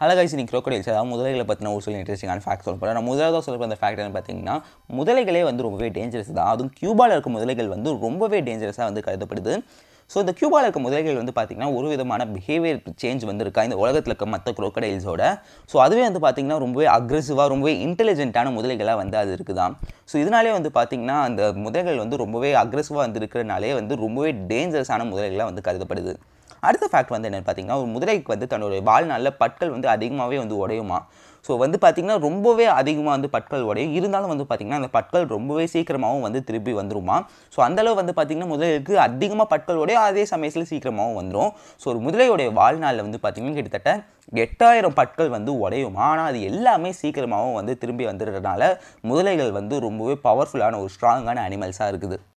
அழகாய்சி crocodiles அதாவது முதலைகளை பற்றின ஒரு சில இன்ட்ரெஸ்டிங்கான ஃபேக்ட் சொல்ல போகிறேன் நான் முதலாவது சொல்ல அந்த ஃபேக்ட் என்ன பார்த்தீங்கன்னா முதலைகளே வந்து ரொம்பவே டேஞ்சரஸ் தான் அதுவும் கியூபாவில் இருக்க முதலைகள் வந்து ரொம்பவே டேஞ்சரஸாக வந்து கருதப்படுது ஸோ இந்த கியூபாவில் இருக்க முதலைகள் வந்து பார்த்திங்கன்னா ஒரு விதமான பிஹேவியர் சேஞ்ச் வந்து இருக்கா இந்த உலகத்தில் இருக்க மற்ற crocodiles-ஓட ஸோ அதுவே வந்து பார்த்திங்கன்னா ரொம்பவே அக்ரெசிவாக ரொம்பவே இன்டெலிஜென்ட்டான முதலைகளாக வந்து அது இருக்குதாம் ஸோ இதனாலே வந்து பார்த்திங்கன்னா அந்த முதலைகள் வந்து ரொம்பவே அக்ரெசிவாக வந்து இருக்கிறனாலே வந்து ரொம்பவே டேஞ்சரஸான முதலைகளாக வந்து கருதப்படுது அடுத்த ஃபேக்ட் வந்து என்னென்னு பார்த்தீங்கன்னா ஒரு முதலைக்கு வந்து தன்னுடைய வாழ்நாளில் பற்கள் வந்து அதிகமாகவே வந்து உடையுமா ஸோ வந்து பார்த்திங்கன்னா ரொம்பவே அதிகமாக வந்து பற்கள் உடையும் இருந்தாலும் வந்து பார்த்திங்கன்னா அந்த பற்கள் ரொம்பவே சீக்கிரமாகவும் வந்து திருப்பி வந்துருமா ஸோ அந்தளவு வந்து பார்த்திங்கன்னா முதலைக்கு அதிகமாக பற்கள் உடையும் அதே சமயத்தில் சீக்கிரமாகவும் வந்துடும் ஸோ ஒரு முதலையுடைய வாழ்நாளில் வந்து பார்த்திங்கன்னா கிட்டத்தட்ட எட்டாயிரம் பற்கள் வந்து உடையுமா ஆனால் அது எல்லாமே சீக்கிரமாகவும் வந்து திரும்பி வந்துடுறதுனால முதலைகள் வந்து ரொம்பவே பவர்ஃபுல்லான ஒரு ஸ்ட்ராங்கான அனிமல்ஸாக இருக்குது